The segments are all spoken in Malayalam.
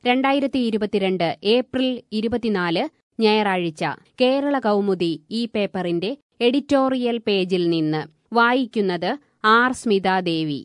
രണ്ടായിരത്തി ഇരുപത്തിരണ്ട് ഏപ്രിൽ ഇരുപത്തിനാല് ഞായറാഴ്ച കേരള കൗമുദി ഈ പേപ്പറിന്റെ എഡിറ്റോറിയൽ പേജിൽ നിന്ന് വായിക്കുന്നത് ആർ സ്മിതാദേവി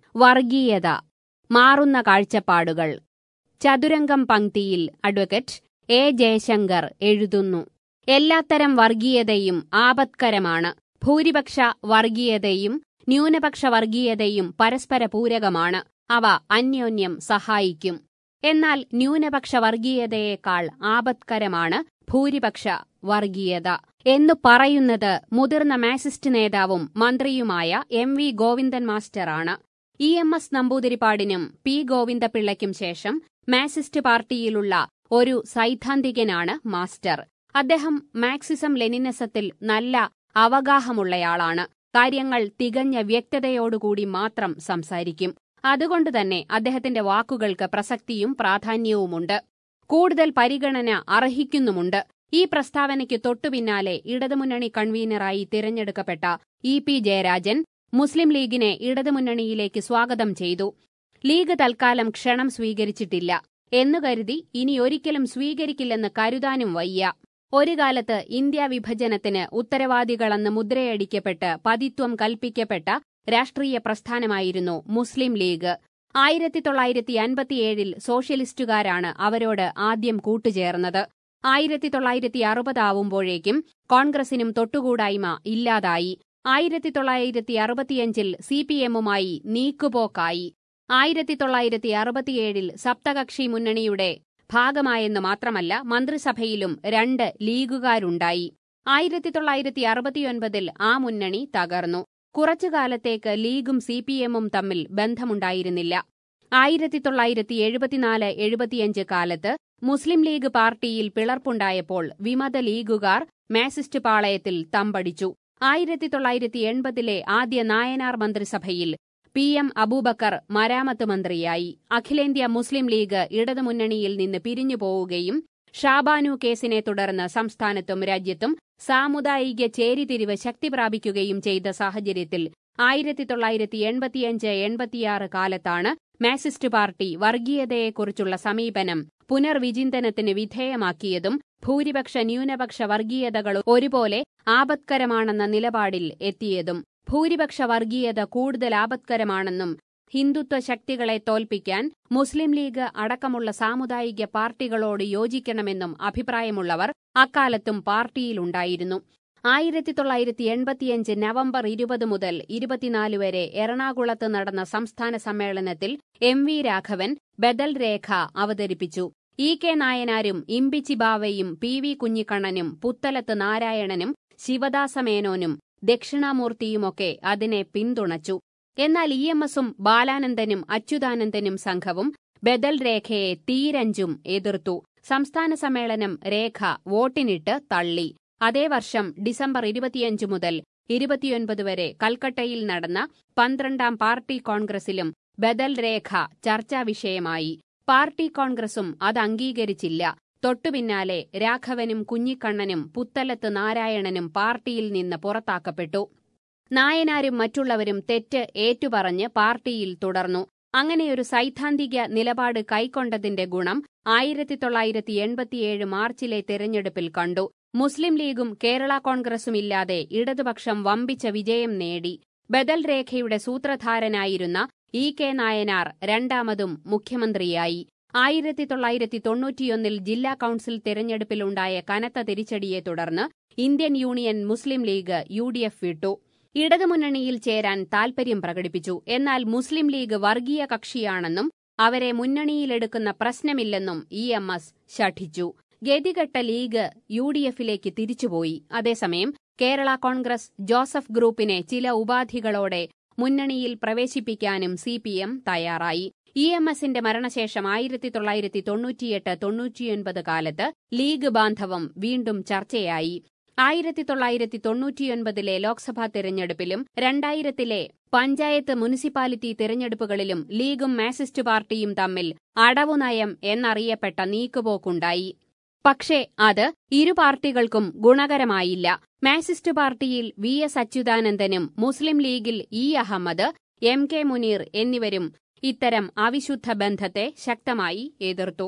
വർഗീയത മാറുന്ന കാഴ്ചപ്പാടുകൾ ചതുരംഗം പങ്ക്തിയിൽ അഡ്വക്കേറ്റ് എ ജയശങ്കർ എഴുതുന്നു എല്ലാത്തരം വർഗീയതയും ആപത്കരമാണ് ഭൂരിപക്ഷ വർഗീയതയും ന്യൂനപക്ഷ വർഗീയതയും പരസ്പര പൂരകമാണ് അവ അന്യോന്യം സഹായിക്കും എന്നാൽ ന്യൂനപക്ഷ വർഗീയതയേക്കാൾ ആപത്കരമാണ് ഭൂരിപക്ഷ വർഗീയത എന്നു പറയുന്നത് മുതിർന്ന മാസിസ്റ്റ് നേതാവും മന്ത്രിയുമായ എം വി ഗോവിന്ദൻ മാസ്റ്ററാണ് ഇ എം എസ് നമ്പൂതിരിപ്പാടിനും പി ഗോവിന്ദപിള്ളയ്ക്കും ശേഷം മാസിസ്റ്റ് പാർട്ടിയിലുള്ള ഒരു സൈദ്ധാന്തികനാണ് മാസ്റ്റർ അദ്ദേഹം മാക്സിസം ലെനിനിസത്തിൽ നല്ല അവഗാഹമുള്ളയാളാണ് കാര്യങ്ങൾ തികഞ്ഞ വ്യക്തതയോടുകൂടി മാത്രം സംസാരിക്കും അതുകൊണ്ടുതന്നെ അദ്ദേഹത്തിന്റെ വാക്കുകൾക്ക് പ്രസക്തിയും പ്രാധാന്യവുമുണ്ട് കൂടുതൽ പരിഗണന അർഹിക്കുന്നുമുണ്ട് ഈ പ്രസ്താവനയ്ക്ക് തൊട്ടുപിന്നാലെ ഇടതുമുന്നണി കൺവീനറായി തിരഞ്ഞെടുക്കപ്പെട്ട ഇ പി ജയരാജൻ മുസ്ലിം ലീഗിനെ ഇടതുമുന്നണിയിലേക്ക് സ്വാഗതം ചെയ്തു ലീഗ് തൽക്കാലം ക്ഷണം സ്വീകരിച്ചിട്ടില്ല എന്നു കരുതി ഇനി ഒരിക്കലും സ്വീകരിക്കില്ലെന്ന് കരുതാനും വയ്യ ഒരു കാലത്ത് ഇന്ത്യ വിഭജനത്തിന് ഉത്തരവാദികളെന്ന് മുദ്രയടിക്കപ്പെട്ട് പതിത്വം കൽപ്പിക്കപ്പെട്ട രാഷ്ട്രീയ പ്രസ്ഥാനമായിരുന്നു മുസ്ലിം ലീഗ് ആയിരത്തി തൊള്ളായിരത്തി അൻപത്തിയേഴിൽ സോഷ്യലിസ്റ്റുകാരാണ് അവരോട് ആദ്യം കൂട്ടുചേർന്നത് ആയിരത്തി തൊള്ളായിരത്തി അറുപതാവുമ്പോഴേക്കും കോൺഗ്രസിനും തൊട്ടുകൂടായ്മ ഇല്ലാതായി ആയിരത്തി തൊള്ളായിരത്തി അറുപത്തിയഞ്ചിൽ സി പി എമ്മുമായി നീക്കുപോക്കായി ആയിരത്തി തൊള്ളായിരത്തി അറുപത്തിയേഴിൽ സപ്തകക്ഷി മുന്നണിയുടെ ഭാഗമായെന്ന് മാത്രമല്ല മന്ത്രിസഭയിലും രണ്ട് ലീഗുകാരുണ്ടായി ആയിരത്തി തൊള്ളായിരത്തി അറുപത്തിയൊൻപതിൽ ആ മുന്നണി തകർന്നു കുറച്ചുകാലത്തേക്ക് ലീഗും സി പി എമ്മും തമ്മിൽ ബന്ധമുണ്ടായിരുന്നില്ല ആയിരത്തി തൊള്ളായിരത്തി എഴുപത്തിനാല് എഴുപത്തിയഞ്ച് കാലത്ത് മുസ്ലിം ലീഗ് പാർട്ടിയിൽ പിളർപ്പുണ്ടായപ്പോൾ വിമത ലീഗുകാർ മാസിസ്റ്റ് പാളയത്തിൽ തമ്പടിച്ചു ആയിരത്തി തൊള്ളായിരത്തി എൺപതിലെ ആദ്യ നായനാർ മന്ത്രിസഭയിൽ പി എം അബൂബക്കർ മരാമത്ത് മന്ത്രിയായി അഖിലേന്ത്യാ മുസ്ലിം ലീഗ് ഇടതുമുന്നണിയിൽ നിന്ന് പിരിഞ്ഞു പോവുകയും ഷാബാനു കേസിനെ തുടർന്ന് സംസ്ഥാനത്തും രാജ്യത്തും സാമുദായിക ചേരിതിരിവ് ശക്തി പ്രാപിക്കുകയും ചെയ്ത സാഹചര്യത്തിൽ ആയിരത്തി തൊള്ളായിരത്തി എൺപത്തിയഞ്ച് എൺപത്തിയാറ് കാലത്താണ് മാസിസ്റ്റ് പാർട്ടി വർഗീയതയെക്കുറിച്ചുള്ള സമീപനം പുനർവിചിന്തനത്തിന് വിധേയമാക്കിയതും ഭൂരിപക്ഷ ന്യൂനപക്ഷ വർഗീയതകൾ ഒരുപോലെ ആപത്കരമാണെന്ന നിലപാടിൽ എത്തിയതും ഭൂരിപക്ഷ വർഗീയത കൂടുതൽ ആപത്കരമാണെന്നും ഹിന്ദുത്വ ശക്തികളെ തോൽപ്പിക്കാൻ മുസ്ലിം ലീഗ് അടക്കമുള്ള സാമുദായിക പാർട്ടികളോട് യോജിക്കണമെന്നും അഭിപ്രായമുള്ളവർ അക്കാലത്തും പാർട്ടിയിലുണ്ടായിരുന്നു ആയിരത്തി തൊള്ളായിരത്തി എൺപത്തിയഞ്ച് നവംബർ ഇരുപത് മുതൽ ഇരുപത്തിനാല് വരെ എറണാകുളത്ത് നടന്ന സംസ്ഥാന സമ്മേളനത്തിൽ എം വി രാഘവൻ ബദൽ രേഖ അവതരിപ്പിച്ചു ഇ കെ നായനാരും ഇമ്പിച്ചി ബാവയും പി വി കുഞ്ഞിക്കണ്ണനും പുത്തലത്ത് നാരായണനും ശിവദാസമേനോനും ദക്ഷിണാമൂർത്തിയുമൊക്കെ അതിനെ പിന്തുണച്ചു എന്നാൽ ഇ എം എസും ബാലാനന്ദനും അച്യുതാനന്ദനും സംഘവും ബദൽ രേഖയെ തീരഞ്ചും എതിർത്തു സംസ്ഥാന സമ്മേളനം രേഖ വോട്ടിനിട്ട് തള്ളി അതേ വർഷം ഡിസംബർ ഇരുപത്തിയഞ്ച് മുതൽ ഇരുപത്തിയൊൻപത് വരെ കൽക്കട്ടയിൽ നടന്ന പന്ത്രണ്ടാം പാർട്ടി കോൺഗ്രസിലും ബദൽ രേഖ ചർച്ചാ വിഷയമായി പാർട്ടി കോൺഗ്രസും അത് അംഗീകരിച്ചില്ല തൊട്ടുപിന്നാലെ രാഘവനും കുഞ്ഞിക്കണ്ണനും പുത്തലത്ത് നാരായണനും പാർട്ടിയിൽ നിന്ന് പുറത്താക്കപ്പെട്ടു നായനാരും മറ്റുള്ളവരും തെറ്റ് ഏറ്റുപറഞ്ഞ് പാർട്ടിയിൽ തുടർന്നു അങ്ങനെയൊരു സൈദ്ധാന്തിക നിലപാട് കൈക്കൊണ്ടതിന്റെ ഗുണം ആയിരത്തി തൊള്ളായിരത്തി എൺപത്തിയേഴ് മാർച്ചിലെ തെരഞ്ഞെടുപ്പിൽ കണ്ടു മുസ്ലിം ലീഗും കേരള കോൺഗ്രസുമില്ലാതെ ഇടതുപക്ഷം വമ്പിച്ച വിജയം നേടി ബദൽ രേഖയുടെ സൂത്രധാരനായിരുന്ന ഇ കെ നായനാർ രണ്ടാമതും മുഖ്യമന്ത്രിയായി ആയിരത്തി തൊള്ളായിരത്തി തൊണ്ണൂറ്റിയൊന്നിൽ ജില്ലാ കൌൺസിൽ തെരഞ്ഞെടുപ്പിലുണ്ടായ കനത്ത തിരിച്ചടിയെ തുടർന്ന് Indian Union Muslim League U D F വിട്ടു ഇടതുമുന്നണിയിൽ ചേരാൻ താൽപര്യം പ്രകടിപ്പിച്ചു എന്നാൽ മുസ്ലിം ലീഗ് വർഗീയ കക്ഷിയാണെന്നും അവരെ മുന്നണിയിലെടുക്കുന്ന പ്രശ്നമില്ലെന്നും ഇ എം എസ് ശഠിച്ചു ഗതികെട്ട ലീഗ് യു ഡി എഫിലേക്ക് തിരിച്ചുപോയി അതേസമയം കേരള കോൺഗ്രസ് ജോസഫ് ഗ്രൂപ്പിനെ ചില ഉപാധികളോടെ മുന്നണിയിൽ പ്രവേശിപ്പിക്കാനും സി പി എം തയ്യാറായി ഇ എം എസിന്റെ മരണശേഷം ആയിരത്തി തൊള്ളായിരത്തി തൊണ്ണൂറ്റിയെട്ട് തൊണ്ണൂറ്റിയൊൻപത് കാലത്ത് ലീഗ് ബാന്ധവം വീണ്ടും ചർച്ചയായി ആയിരത്തി തൊള്ളായിരത്തി തൊണ്ണൂറ്റിയൊൻപതിലെ ലോക്സഭാ തെരഞ്ഞെടുപ്പിലും രണ്ടായിരത്തിലെ പഞ്ചായത്ത് മുനിസിപ്പാലിറ്റി തെരഞ്ഞെടുപ്പുകളിലും ലീഗും മാസിസ്റ്റ് പാർട്ടിയും തമ്മിൽ അടവുനയം എന്നറിയപ്പെട്ട നീക്കുപോക്കുണ്ടായി പക്ഷേ അത് ഇരു പാർട്ടികൾക്കും ഗുണകരമായില്ല മാസിസ്റ്റ് പാർട്ടിയിൽ വി എസ് അച്യുതാനന്ദനും മുസ്ലിം ലീഗിൽ E Ahammed M K Muneer എന്നിവരും ഇത്തരം അവിശുദ്ധ ബന്ധത്തെ ശക്തമായി എതിർത്തു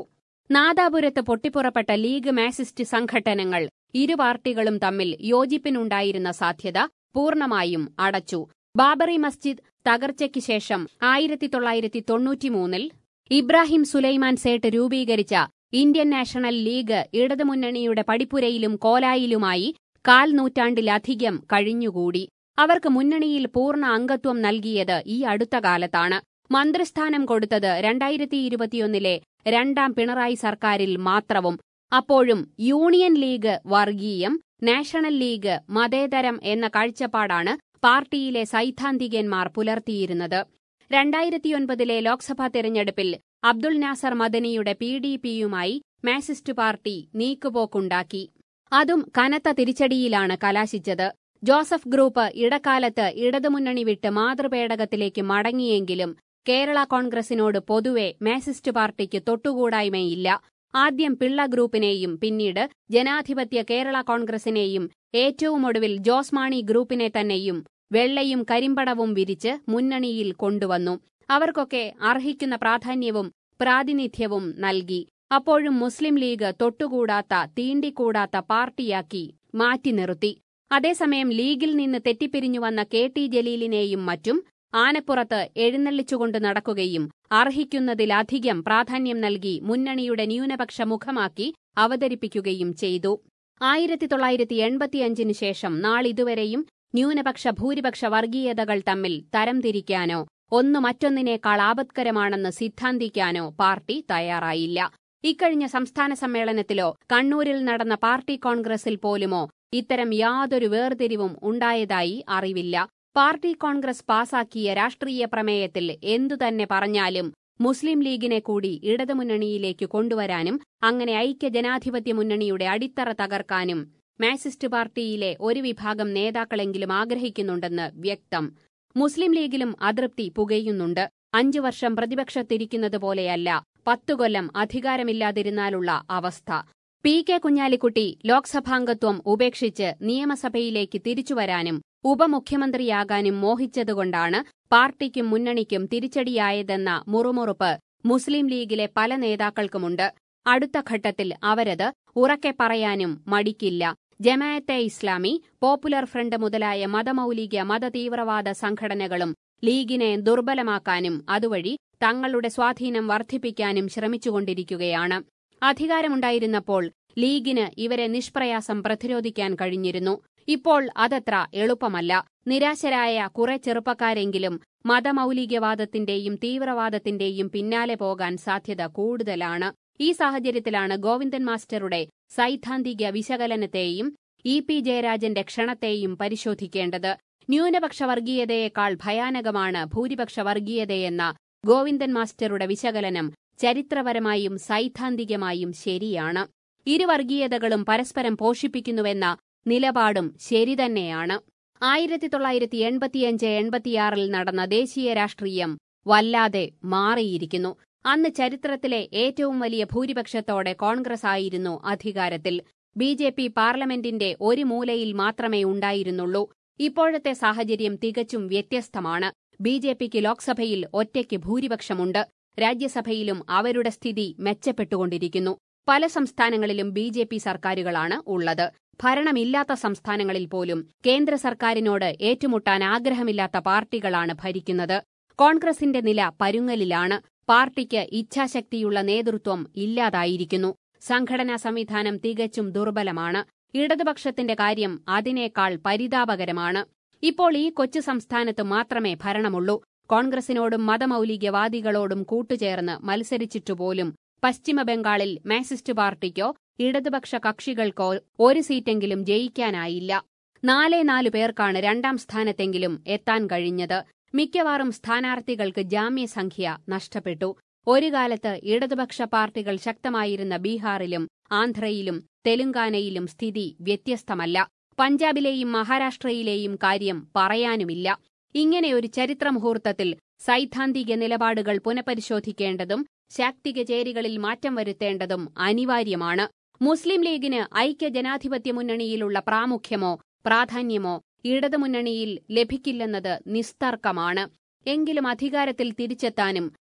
നാദാപുരത്ത് പൊട്ടിപ്പുറപ്പെട്ട ലീഗ് മാസിസ്റ്റ് സംഘടനകൾ ഇരു പാർട്ടികളും തമ്മിൽ യോജിപ്പിനുണ്ടായിരുന്ന സാധ്യത പൂർണ്ണമായും അടച്ചു ബാബറി മസ്ജിദ് തകർച്ചയ്ക്ക് ശേഷം ആയിരത്തി തൊള്ളായിരത്തി തൊണ്ണൂറ്റിമൂന്നിൽ ഇബ്രാഹിം സുലൈമാൻ സേട്ട് രൂപീകരിച്ച ഇന്ത്യൻ നാഷണൽ ലീഗ് ഇടതുമുന്നണിയുടെ പടിപ്പുരയിലും കോലായിലുമായി കാൽ നൂറ്റാണ്ടിലധികം കഴിഞ്ഞുകൂടി അവർക്ക് മുന്നണിയിൽ പൂർണ്ണ അംഗത്വം നൽകിയത് ഈ അടുത്ത കാലത്താണ് മന്ത്രിസ്ഥാനം കൊടുത്തത് രണ്ടായിരത്തി ഇരുപത്തിയൊന്നിലെ രണ്ടാം പിണറായി സർക്കാരിൽ മാത്രവും അപ്പോഴും യൂണിയൻ ലീഗ് വർഗീയം നാഷണൽ ലീഗ് മതേതരം എന്ന കാഴ്ചപ്പാടാണ് പാർട്ടിയിലെ സൈദ്ധാന്തികന്മാർ പുലർത്തിയിരുന്നത് രണ്ടായിരത്തിയൊൻപതിലെ ലോക്സഭാ തെരഞ്ഞെടുപ്പിൽ അബ്ദുൾ നാസർ മദനിയുടെ പി ഡി പിയുമായി മാസിസ്റ്റ് പാർട്ടി നീക്കുപോക്കുണ്ടാക്കി അതും കനത്ത തിരിച്ചടിയിലാണ് കലാശിച്ചത് ജോസഫ് ഗ്രൂപ്പ് ഇടക്കാലത്ത് ഇടതുമുന്നണി വിട്ട് മാതൃപേടകത്തിലേക്ക് മടങ്ങിയെങ്കിലും കേരള കോൺഗ്രസിനോട് പൊതുവെ മാസിസ്റ്റ് പാർട്ടിക്ക് തൊട്ടുകൂടായ്മയില്ല ആദ്യം പിള്ള ഗ്രൂപ്പിനെയും പിന്നീട് ജനാധിപത്യ കേരള കോൺഗ്രസിനെയും ഏറ്റവും ഒടുവിൽ ജോസ് മാണി ഗ്രൂപ്പിനെ തന്നെയും വെള്ളയും കരിമ്പടവും വിരിച്ച് മുന്നണിയിൽ കൊണ്ടുവന്നു അവർക്കൊക്കെ അർഹിക്കുന്ന പ്രാധാന്യവും പ്രാതിനിധ്യവും നൽകി അപ്പോഴും മുസ്ലിം ലീഗ് തൊട്ടുകൂടാത്ത തീണ്ടിക്കൂടാത്ത പാർട്ടിയാക്കി മാറ്റി നിർത്തി അതേസമയം ലീഗിൽ നിന്ന് തെറ്റിപ്പിരിഞ്ഞു വന്ന കെ ടി ജലീലിനെയും മറ്റും ആനപ്പുറത്ത് എഴുന്നള്ളിച്ചുകൊണ്ട് നടക്കുകയും അർഹിക്കുന്നതിലധികം പ്രാധാന്യം നൽകി മുന്നണിയുടെ ന്യൂനപക്ഷ മുഖമാക്കി അവതരിപ്പിക്കുകയും ചെയ്തു ആയിരത്തി തൊള്ളായിരത്തി എൺപത്തിയഞ്ചിന് ശേഷം നാളിതുവരെയും ന്യൂനപക്ഷ ഭൂരിപക്ഷ വർഗീയതകൾ തമ്മിൽ തരംതിരിക്കാനോ ഒന്നു മറ്റൊന്നിനേക്കാൾ ആപത്കരമാണെന്ന് സിദ്ധാന്തിക്കാനോ പാർട്ടി തയ്യാറായില്ല ഇക്കഴിഞ്ഞ സംസ്ഥാന സമ്മേളനത്തിലോ കണ്ണൂരിൽ നടന്ന പാർട്ടി കോൺഗ്രസിൽ പോലുമോ ഇത്തരം യാതൊരു വേർതിരിവും ഉണ്ടായതായി അറിവില്ല പാർട്ടി കോൺഗ്രസ് പാസാക്കിയ രാഷ്ട്രീയ പ്രമേയത്തിൽ എന്തുതന്നെ പറഞ്ഞാലും മുസ്ലിം ലീഗിനെ കൂടി ഇടതുമുന്നണിയിലേക്ക് കൊണ്ടുവരാനും അങ്ങനെ ഐക്യ ജനാധിപത്യ മുന്നണിയുടെ അടിത്തറ തകർക്കാനും മാസിസ്റ്റ് പാർട്ടിയിലെ ഒരു വിഭാഗം നേതാക്കളെങ്കിലും ആഗ്രഹിക്കുന്നുണ്ടെന്ന് വ്യക്തം മുസ്ലിം ലീഗിലും അതൃപ്തി പുകയുന്നുണ്ട് അഞ്ചു വർഷം പ്രതിപക്ഷത്തിരിക്കുന്നത് പോലെയല്ല പത്തു കൊല്ലം അധികാരമില്ലാതിരുന്നാലുള്ള അവസ്ഥ പി കെ കുഞ്ഞാലിക്കുട്ടി ലോക്സഭാംഗത്വം ഉപേക്ഷിച്ച് നിയമസഭയിലേക്ക് തിരിച്ചുവരാനും ഉപമുഖ്യമന്ത്രിയാകാനും മോഹിച്ചതുകൊണ്ടാണ് പാർട്ടിക്കും മുന്നണിക്കും തിരിച്ചടിയായതെന്ന മുറുമുറുപ്പ് മുസ്ലിം ലീഗിലെ പല നേതാക്കൾക്കുമുണ്ട് അടുത്ത ഘട്ടത്തിൽ അവരത് ഉറക്കെ പറയാനും മടിക്കില്ല ജമായത്തെ ഇസ്ലാമി പോപ്പുലർ ഫ്രണ്ട് മുതലായ മതമൌലിക മതതീവ്രവാദ സംഘടനകളും ലീഗിനെ ദുർബലമാക്കാനും അതുവഴി തങ്ങളുടെ സ്വാധീനം വർദ്ധിപ്പിക്കാനും ശ്രമിച്ചുകൊണ്ടിരിക്കുകയാണ് അധികാരമുണ്ടായിരുന്നപ്പോൾ ലീഗിന് ഇവരെ നിഷ്പ്രയാസം പ്രതിരോധിക്കാൻ കഴിഞ്ഞിരുന്നു ഇപ്പോൾ അതത്ര എളുപ്പമല്ല നിരാശരായ കുറെ ചെറുപ്പക്കാരെങ്കിലും മതമൌലികവാദത്തിന്റെയും തീവ്രവാദത്തിന്റെയും പിന്നാലെ പോകാൻ സാധ്യത കൂടുതലാണ് ഈ സാഹചര്യത്തിലാണ് ഗോവിന്ദൻ മാസ്റ്ററുടെ സൈദ്ധാന്തിക വിശകലനത്തെയും ഇ പി ജയരാജന്റെ ക്ഷണത്തെയും പരിശോധിക്കേണ്ടത് ന്യൂനപക്ഷ വർഗീയതയേക്കാൾ ഭയാനകമാണ് ഭൂരിപക്ഷ വർഗീയതയെന്ന ഗോവിന്ദൻ മാസ്റ്ററുടെ വിശകലനം ചരിത്രപരമായും സൈദ്ധാന്തികമായും ശരിയാണ് ഇരുവർഗീയതകളും പരസ്പരം പോഷിപ്പിക്കുന്നുവെന്ന നിലപാടും ശരിതന്നെയാണ് ആയിരത്തി തൊള്ളായിരത്തി എൺപത്തിയഞ്ച് എൺപത്തിയാറിൽ നടന്ന ദേശീയ രാഷ്ട്രീയം വല്ലാതെ മാറിയിരിക്കുന്നു അന്ന് ചരിത്രത്തിലെ ഏറ്റവും വലിയ ഭൂരിപക്ഷത്തോടെ കോൺഗ്രസ് ആയിരുന്നു അധികാരത്തിൽ ബി ജെ പി പാർലമെന്റിന്റെ ഒരു മൂലയിൽ മാത്രമേ ഉണ്ടായിരുന്നുള്ളൂ ഇപ്പോഴത്തെ സാഹചര്യം തികച്ചും വ്യത്യസ്തമാണ് ബി ജെ പിക്ക് ലോക്സഭയിൽ ഒറ്റയ്ക്ക് ഭൂരിപക്ഷമുണ്ട് രാജ്യസഭയിലും അവരുടെ സ്ഥിതി മെച്ചപ്പെട്ടുകൊണ്ടിരിക്കുന്നു പല സംസ്ഥാനങ്ങളിലും ബി ജെ പി സർക്കാരുകളാണ് ഉള്ളത് ഭരണമില്ലാത്ത സംസ്ഥാനങ്ങളിൽ പോലും കേന്ദ്ര സർക്കാരിനോട് ഏറ്റുമുട്ടാൻ ആഗ്രഹമില്ലാത്ത പാർട്ടികളാണ് ഭരിക്കുന്നത് കോൺഗ്രസിന്റെ നില പരുങ്ങലിലാണ് പാർട്ടിക്ക് ഇച്ഛാശക്തിയുള്ള നേതൃത്വം ഇല്ലാതായിരിക്കുന്നു സംഘടനാ സംവിധാനം തികച്ചും ദുർബലമാണ് ഇടതുപക്ഷത്തിന്റെ കാര്യം അതിനേക്കാൾ പരിതാപകരമാണ് ഇപ്പോൾ ഈ കൊച്ചു സംസ്ഥാനത്ത് മാത്രമേ ഭരണമുള്ളൂ കോൺഗ്രസിനോടും മതമൌലികവാദികളോടും കൂട്ടുചേർന്ന് മത്സരിച്ചിട്ടുപോലും പശ്ചിമബംഗാളിൽ മാസിസ്റ്റ് പാർട്ടിക്കോ ഇടതുപക്ഷ കക്ഷികൾക്കോ ഒരു സീറ്റെങ്കിലും ജയിക്കാനായില്ല നാലേ നാലു പേർക്കാണ് രണ്ടാം സ്ഥാനത്തെങ്കിലും എത്താൻ കഴിഞ്ഞത് മിക്കവാറും സ്ഥാനാർത്ഥികൾക്ക് ജാമ്യസംഖ്യ നഷ്ടപ്പെട്ടു ഒരു കാലത്ത് ഇടതുപക്ഷ പാർട്ടികൾ ശക്തമായിരുന്ന ബീഹാറിലും ആന്ധ്രയിലും തെലുങ്കാനയിലും സ്ഥിതി വ്യത്യസ്തമല്ല പഞ്ചാബിലെയും മഹാരാഷ്ട്രയിലെയും കാര്യം പറയാനുമില്ല ഇങ്ങനെയൊരു ചരിത്രമുഹൂർത്തത്തിൽ സൈദ്ധാന്തിക നിലപാടുകൾ പുനഃപരിശോധിക്കേണ്ടതും ശാക്തിക ചേരികളിൽ മാറ്റം വരുത്തേണ്ടതും അനിവാര്യമാണ് മുസ്ലിം ലീഗിന് ഐക്യ ജനാധിപത്യ മുന്നണിയിലുള്ള പ്രാമുഖ്യമോ പ്രാധാന്യമോ ഇടതുമുന്നണിയിൽ ലഭിക്കില്ലെന്നത് നിസ്തർക്കമാണ് എങ്കിലും അധികാരത്തിൽ തിരിച്ചെത്താനും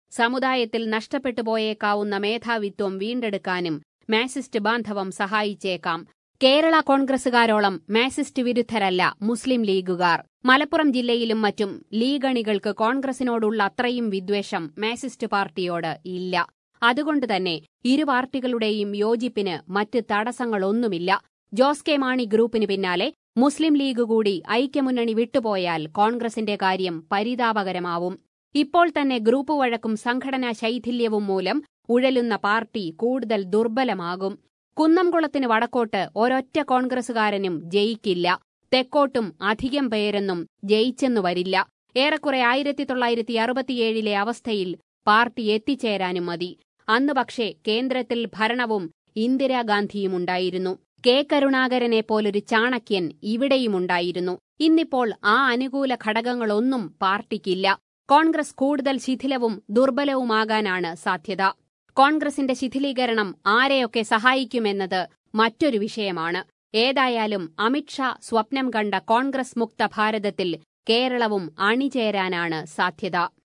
സമുദായത്തിൽ നഷ്ടപ്പെട്ടു പോയേക്കാവുന്ന മേധാവിത്വം വീണ്ടെടുക്കാനും മാസിസ്റ്റ് ബാന്ധവം സഹായിച്ചേക്കാം കേരള കോൺഗ്രസുകാരോളം മാസിസ്റ്റ് വിരുദ്ധരല്ല മുസ്ലിം ലീഗുകാർ മലപ്പുറം ജില്ലയിലും മറ്റും ലീഗണികൾക്ക് കോൺഗ്രസിനോടുള്ള അത്രയും വിദ്വേഷം മാസിസ്റ്റ് പാർട്ടിയോട് ഇല്ല അതുകൊണ്ട് തന്നെ ഇരു പാർട്ടികളുടെയും യോജിപ്പിന് മറ്റ് തടസ്സങ്ങളൊന്നുമില്ല ജോസ് കെ മാണി ഗ്രൂപ്പിന് പിന്നാലെ മുസ്ലിം ലീഗ് കൂടി ഐക്യമുന്നണി വിട്ടുപോയാൽ കോൺഗ്രസിന്റെ കാര്യം പരിതാപകരമാവും ഇപ്പോൾ തന്നെ ഗ്രൂപ്പ് വഴക്കും സംഘടനാ ശൈഥില്യവും മൂലം ഉഴലുന്ന പാർട്ടി കൂടുതൽ ദുർബലമാകും കുന്നംകുളത്തിന് വടക്കോട്ട് ഒരൊറ്റ കോൺഗ്രസുകാരനും ജയിക്കില്ല തെക്കോട്ടും അധികം പേരൊന്നും ജയിച്ചെന്നു വരില്ല ഏറെക്കുറെ ആയിരത്തി തൊള്ളായിരത്തി അറുപത്തിയേഴിലെ അവസ്ഥയിൽ പാർട്ടി എത്തിച്ചേരാനും മതി അന്ന് പക്ഷേ കേന്ദ്രത്തിൽ ഭരണവും ഇന്ദിരാഗാന്ധിയുമുണ്ടായിരുന്നു കെ കരുണാകരനെ പോലൊരു ചാണക്യൻ ഇവിടെയുമുണ്ടായിരുന്നു ഇന്നിപ്പോൾ ആ അനുകൂല ഘടകങ്ങളൊന്നും പാർട്ടിക്കില്ല കോൺഗ്രസ് കൂടുതൽ ശിഥിലവും ദുർബലവുമാകാനാണ് സാധ്യത കോൺഗ്രസിന്റെ ശിഥിലീകരണം ആരെയൊക്കെ സഹായിക്കുമെന്നത് മറ്റൊരു വിഷയമാണ് ഏതായാലും അമിത്ഷാ സ്വപ്നം കണ്ട കോൺഗ്രസ് മുക്ത ഭാരതത്തിൽ കേരളവും അണിചേരാനാണ് സാധ്യത